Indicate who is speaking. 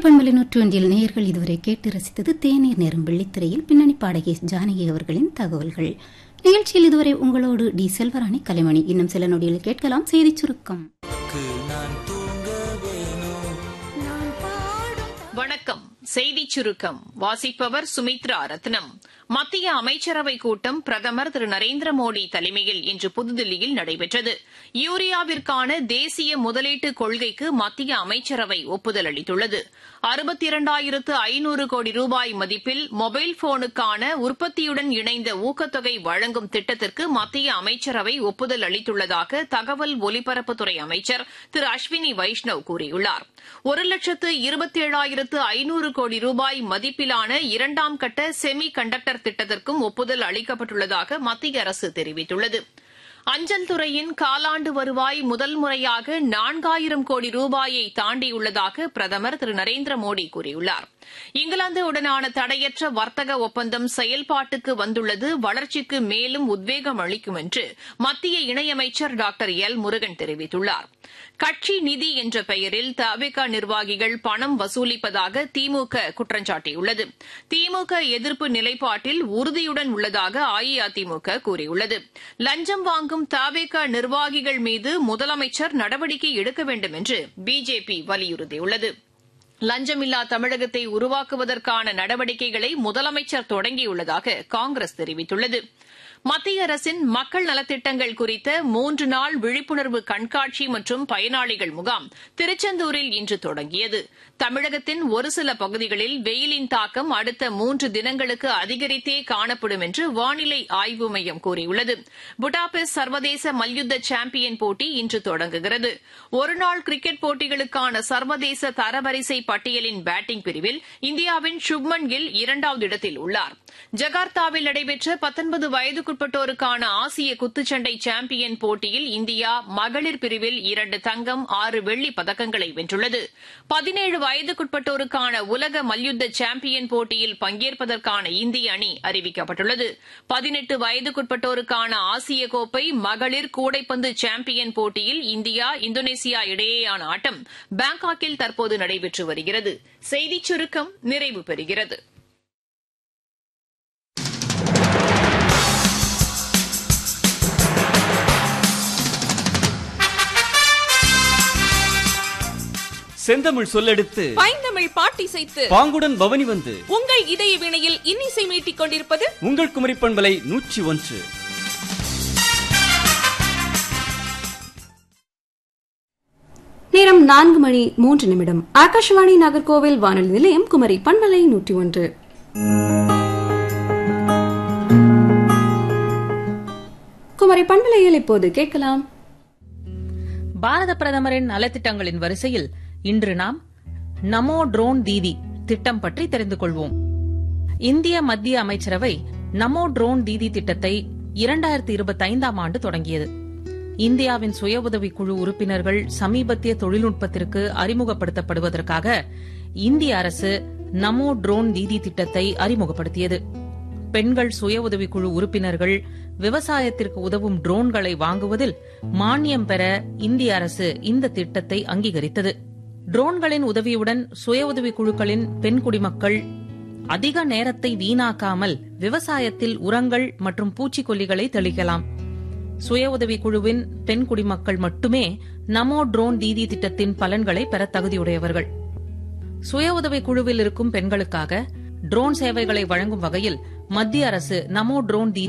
Speaker 1: பண்பலை நூற்றொன்றில் நேயர்கள் இதுவரை கேட்டு ரசித்தது தேநீர் நேரம் வெள்ளித்திரையில் பின்னணி பாடகி ஜானகி அவர்களின் தகவல்கள் நிகழ்ச்சியில் இதுவரை உங்களோடு டி செல்வராணி கலைமணி இன்னும் சில நொடியில் கேட்கலாம் செய்திச் சுருக்கம்
Speaker 2: வணக்கம் செய்திச் சுருக்கம் வாசிப்பவர் சுமித்ரா ரத்னம் மத்திய அமைச்சரவைக் கூட்டம் பிரதமர் திரு நரேந்திர மோடி தலைமையில் இன்று புதுதில்லியில் நடைபெற்றது யூரியாவிற்கான தேசிய முதலீட்டு கொள்கைக்கு மத்திய அமைச்சரவை ஒப்புதல் அளித்துள்ளது அறுபத்தி இரண்டாயிரத்து ஐநூறு கோடி ரூபாய் மதிப்பில் மொபைல் போனுக்கான உற்பத்தியுடன் இணைந்த ஊக்கத்தொகை வழங்கும் திட்டத்திற்கு மத்திய அமைச்சரவை ஒப்புதல் அளித்துள்ளதாக தகவல் ஒலிபரப்புத்துறை அமைச்சர் திரு அஸ்வினி வைஷ்ணவ் கூறியுள்ளார் ஒரு லட்சத்து இருபத்தி ஏழாயிரத்து ஐநூறு கோடி ரூபாய் மதிப்பிலான இரண்டாம் கட்ட செமி கண்டக்டர் திட்டத்திற்கும் ஒப்புதல் அளிக்கப்பட்டுள்ளதாக மத்திய அரசு தெரிவித்துள்ளது அஞ்சல் துறையின் காலாண்டு வருவாய் முதல் முறையாக நான்காயிரம் கோடி ரூபாயை தாண்டியுள்ளதாக பிரதமர் திரு நரேந்திர மோடி கூறியுள்ளார் இங்கிலாந்து உடனான தடையற்ற வர்த்தக ஒப்பந்தம் செயல்பாட்டுக்கு வந்துள்ளது வளர்ச்சிக்கு மேலும் உத்வேகம் அளிக்கும் என்று மத்திய இணையமைச்சர் டாக்டர் எல் முருகன் தெரிவித்துள்ளார் கட்சி நிதி என்ற பெயரில் தவிக நிர்வாகிகள் பணம் வசூலிப்பதாக திமுக குற்றம் சாட்டியுள்ளது திமுக எதிர்ப்பு நிலைப்பாட்டில் உறுதியுடன் உள்ளதாக அஇஅதிமுக கூறியுள்ளது லஞ்சம் வாங்கும் தவிக நிர்வாகிகள் மீது முதலமைச்சர் நடவடிக்கை எடுக்க வேண்டும் என்று பிஜேபி வலியுறுத்தியுள்ளது லஞ்சமில்லா தமிழகத்தை உருவாக்குவதற்கான நடவடிக்கைகளை முதலமைச்சர் தொடங்கியுள்ளதாக காங்கிரஸ் தெரிவித்துள்ளது மத்திய அரசின் மக்கள் நலத்திட்டங்கள் குறித்த மூன்று நாள் விழிப்புணர்வு கண்காட்சி மற்றும் பயனாளிகள் முகாம் திருச்செந்தூரில் இன்று தொடங்கியது தமிழகத்தின் ஒரு சில பகுதிகளில் வெயிலின் தாக்கம் அடுத்த மூன்று தினங்களுக்கு அதிகரித்தே காணப்படும் என்று வானிலை ஆய்வு மையம் கூறியுள்ளது புடாபெஸ்ட் சர்வதேச மல்யுத்த சாம்பியன் போட்டி இன்று தொடங்குகிறது ஒருநாள் கிரிக்கெட் போட்டிகளுக்கான சர்வதேச தரவரிசை பட்டியலின் பேட்டிங் பிரிவில் இந்தியாவின் சுப்மன் கில் இரண்டாவது இடத்தில் உள்ளார் ஜகார்த்தாவில் நடைபெற்ற பத்தொன்பது வயதுக்குட்பட்டோருக்கான ஆசிய குத்துச்சண்டை சாம்பியன் போட்டியில் இந்தியா மகளிர் பிரிவில் இரண்டு தங்கம் ஆறு வெள்ளிப் பதக்கங்களை வென்றுள்ளது பதினேழு வயதுக்குட்பட்டோருக்கான உலக மல்யுத்த சாம்பியன் போட்டியில் பங்கேற்பதற்கான இந்திய அணி அறிவிக்கப்பட்டுள்ளது பதினெட்டு வயதுக்குட்பட்டோருக்கான ஆசிய கோப்பை மகளிர் கூடைப்பந்து சாம்பியன் போட்டியில் இந்தியா இந்தோனேசியா இடையேயான ஆட்டம் பாங்காக்கில் தற்போது நடைபெற்று வருகிறது செய்திச் சுருக்கம் நிறைவு பெறுகிறது
Speaker 3: செந்தமிழ் சொல்லெடுத்து
Speaker 4: பைந்தமிழ் பாட்டிசைத்து
Speaker 3: பாங்குடன் பவனி வந்து
Speaker 4: உங்கள் இதய வினையில் இன்னிசை மீட்டிக் கொண்டிருப்பது
Speaker 3: உங்கள் குமரி பண்பலை நூற்றி ஒன்று
Speaker 5: நேரம் நான்கு மணி மூன்று நிமிடம் ஆகாஷவாணி நாகர்கோவில் வானொலி நிலையம் குமரி பண்பலை நூற்றி ஒன்று குமரி பண்பலையில் இப்போது கேட்கலாம்
Speaker 6: பாரத பிரதமரின் நலத்திட்டங்களின் வரிசையில் இன்று நாம் நமோ ட்ரோன் தீதி திட்டம் பற்றி தெரிந்து கொள்வோம் இந்திய மத்திய அமைச்சரவை நமோ ட்ரோன் தீதி திட்டத்தை இரண்டாயிரத்தி இருபத்தி ஐந்தாம் ஆண்டு தொடங்கியது இந்தியாவின் சுய உதவி குழு உறுப்பினர்கள் சமீபத்திய தொழில்நுட்பத்திற்கு அறிமுகப்படுத்தப்படுவதற்காக இந்திய அரசு நமோ ட்ரோன் தீதி திட்டத்தை அறிமுகப்படுத்தியது பெண்கள் சுய உதவி குழு உறுப்பினர்கள் விவசாயத்திற்கு உதவும் ட்ரோன்களை வாங்குவதில் மானியம் பெற இந்திய அரசு இந்த திட்டத்தை அங்கீகரித்தது ட்ரோன்களின் உதவியுடன் சுய உதவி குழுக்களின் பெண் குடிமக்கள் அதிக நேரத்தை வீணாக்காமல் விவசாயத்தில் உரங்கள் மற்றும் பூச்சிக்கொல்லிகளை தெளிக்கலாம் சுய உதவி குழுவின் பெண் குடிமக்கள் மட்டுமே நமோ ட்ரோன் தீதி திட்டத்தின் பலன்களை பெற தகுதியுடையவர்கள் சுய உதவி குழுவில் இருக்கும் பெண்களுக்காக ட்ரோன் சேவைகளை வழங்கும் வகையில் மத்திய அரசு நமோ ட்ரோன் தீதி